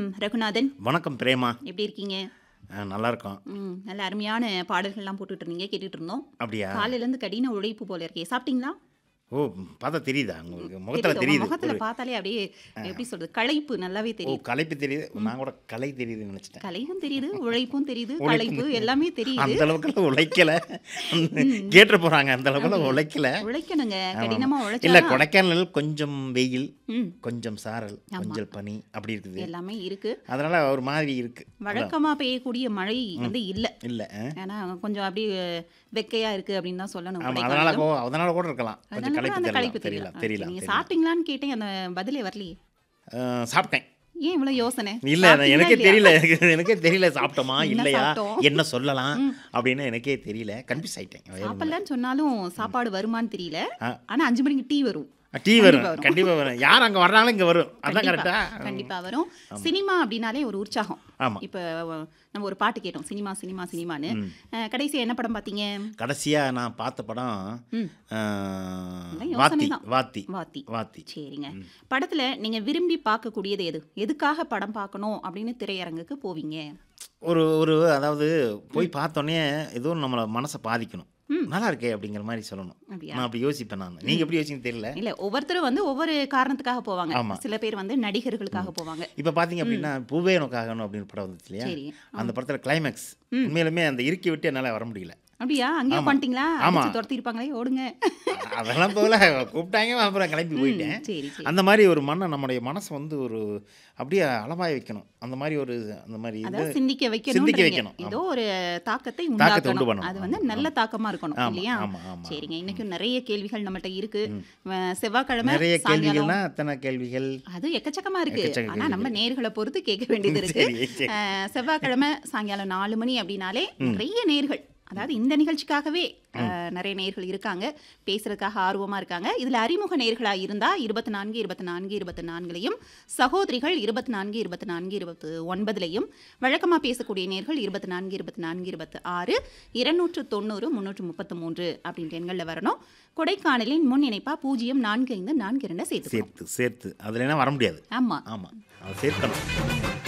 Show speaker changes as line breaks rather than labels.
ரகுநாதன்
வணக்கம் பிரேமா
எப்படி இருக்கீங்க
ஆ, நல்லா இருக்கோம்
ம் நல்ல அருமையான பாடல்கள்லாம் போட்டுட்டு இருந்தீங்க கேட்டுட்டு இருந்தோம்
அப்படியா
காலையிலேருந்து கடின உழைப்பு போல இருக்கே சாப்பிட்டீங்களா
ஓ பார்த்தா தெரியுதா உங்களுக்கு முகத்தில்
தெரியுது.
தெரியுது
உங்க முகத்துல
ஒரு-
பார்த்தாலே அப்படியே எப்படி சொல்றது களைப்பு நல்லாவே
ஓ
தெரியுது
களைப்பு தெரியுது நான் கூட கலை தெரியுதுன்னு நினச்சிட்டேன்
கலையும் தெரியுது உழைப்பும் தெரியுது
உழைப்பும்
களைப்பு எல்லாமே தெரியுது
அந்த அளவுக்குலாம் உழைக்கல கேட்டு போறாங்க அந்த அளவுக்குலாம் உழைக்கல
உழைக்கணுங்க கடினமா
இல்ல
உழைச்சா
கொடைக்கானல் கொஞ்சம் வெயில்
ம்
கொஞ்சம் சாரல் கொஞ்சம் பனி அப்படி இருக்குது
எல்லாமே இருக்கு
அதனால ஒரு மாதிரி இருக்கு
வழக்கமா பெய்யக்கூடிய மழை வந்து இல்ல
இல்ல ஆ?
ஏன்னா கொஞ்சம் அப்படியே வெக்கையா இருக்கு அப்படின்னு தான் சொல்லணும்
ஆமா
கொடைக்கானலும்.
அதனால கோ- அதனால கூட இருக்கலாம் கொஞ்சம்
அதனால கூட
களைப்பு
அந்த
தெரியல
களைப்பு
தெரியல
தெரியல
தெரியல
நீங்க
தெரியல.
சாப்பிட்டீங்களான்னு கேட்டேன் அந்த பதிலே வரலையே
ஆ, சாப்பிட்டேன்
ஏன் இவ்வளவு யோசனை
இல்ல நான்
சாப்பிட்டீங்களா
எனக்கே
இல்லையா?
தெரியல எனக்கு- எனக்கே தெரியல சாப்பிட்டோமா
என்ன
இல்லையா
சாப்பிட்டோம்?
என்ன சொல்லலாம் அப்படின்னு எனக்கே தெரியல கன்ஃபியூஸ் ஆயிட்டேன் வேற ஒண்ணும் இல்ல.
சாப்பிடலன்னு சொன்னாலும் சாப்பாடு வருமான்னு தெரியல
ஆ.
ஆனா அஞ்சு மணிக்கு டீ வரும்
டீ வரும் கண்டிப்பா வரும் யார் அங்க வர்றாங்களோ இங்க வரும் அதான்
கண்டிப்பா,
கரெக்டா
கண்டிப்பா வரும் சினிமா அப்படின்னாலே ஒரு உற்சாகம்
ஆமா
இப்ப அஹ், நம்ம ஒரு பாட்டு கேட்டோம் சினிமா சினிமா சினிமான்னு அஹ், கடைசியா என்ன படம் பாத்தீங்க
கடைசியா நான் பார்த்த படம்
ம்.
ஆ,
எல்லாம்
வாத்தி
யோசனைதான்.
வாத்தி
வாத்தி
வாத்தி
சரிங்க படத்துல நீங்க விரும்பி பார்க்கக்கூடியது எது எதுக்காக படம் பார்க்கணும் அப்படின்னு திரையரங்குக்கு போவீங்க
ஒரு ஒரு அதாவது போய் பார்த்தோன்னே ஏதோ நம்மள மனசை பாதிக்கணும்
ம்.
நல்லா இருக்கே அப்படிங்கிற மாதிரி சொல்லணும்
அப்படியா?
நான் அப்படி யோசிப்பேன் நான் நீங்க எப்படி யோசிங்க தெரியல
இல்ல ஒவ்வொருத்தரும் வந்து ஒவ்வொரு காரணத்துக்காக போவாங்க
ஆமா.
சில பேர் வந்து நடிகர்களுக்காக போவாங்க
இப்போ பார்த்தீங்க அப்படின்னா பூவே நோக்காகணும் அப்படின்னு படம் வந்துச்சு இல்லையா
சரி
அந்த படத்துல கிளைமேக்ஸ் உண்மையிலுமே அந்த இறுக்கி விட்டு என்னால வர முடியல
அப்படியா அங்கேயே பண்ணிட்டீங்களா
ஆமா.
அடிச்சு துரத்தி இருப்பாங்களே ஓடுங்க
அதெல்லாம் போகல கூப்பிட்டாங்க அப்புறம் கிளம்பி போயிட்டேன்
சரி சரி
அந்த மாதிரி ஒரு மண்ணை நம்முடைய மனசை வந்து ஒரு அப்படியே அளவாய வைக்கணும் அந்த மாதிரி ஒரு அந்த மாதிரி இது
அதாவது சிந்திக்க வைக்கணும்
சிந்திக்க வைக்கணும்,
ஏதோ ஒரு தாக்கத்தை
தாக்கத்தை உண்டு
உண்டாக்கணும்
பண்ணணும்.
அது வந்து நல்ல தாக்கமா இருக்கணும்
ஆமா,
இல்லையா
ஆமா, ஆமா.
சரிங்க இன்னைக்கும் நிறைய கேள்விகள் நம்மகிட்ட இருக்கு அஹ் செவ்வாய்க்கிழமை
நிறைய
சாயங்காலம்
கேள்விகள்னா அத்தனை கேள்விகள்
அது எக்கச்சக்கமா இருக்கு
எக்கச்சக்க
ஆனா நம்ம நேர்களை பொறுத்து கேட்க வேண்டியது இருக்கு
சரி, சரி.
அஹ் செவ்வாய்க்கிழமை சாயங்காலம் நாலு மணி அப்படின்னாலே நிறைய நேர்கள் அதாவது இந்த நிகழ்ச்சிக்காகவே அஹ், நிறைய நேர்கள் இருக்காங்க பேசுறதுக்காக ஆர்வமா இருக்காங்க இதுல அறிமுக நேர்களா இருந்தா இருபத்தி நான்கு இருபத்தி நான்கு இருபத்தி நான்குலையும் சகோதரிகள் இருபத்தி நான்கு இருபத்தி நான்கு இருபத்தி ஒன்பதுலையும் வழக்கமா பேசக்கூடிய நேர்கள் இருபத்தி நான்கு இருபத்தி நான்கு இருபத்தி ஆறு இருநூற்று தொண்ணூறு முன்னூற்று முப்பத்து மூன்று அப்படின்ற எண்களில் வரணும் கொடைக்கானலின் முன் இணைப்பா பூஜ்ஜியம் நான்கு ஐந்து நான்கு இரண்டு சேர்த்து
சேர்த்து சேர்த்து அதுல என்ன வர முடியாது
ஆமா
ஆமா அதை சேர்க்கணும்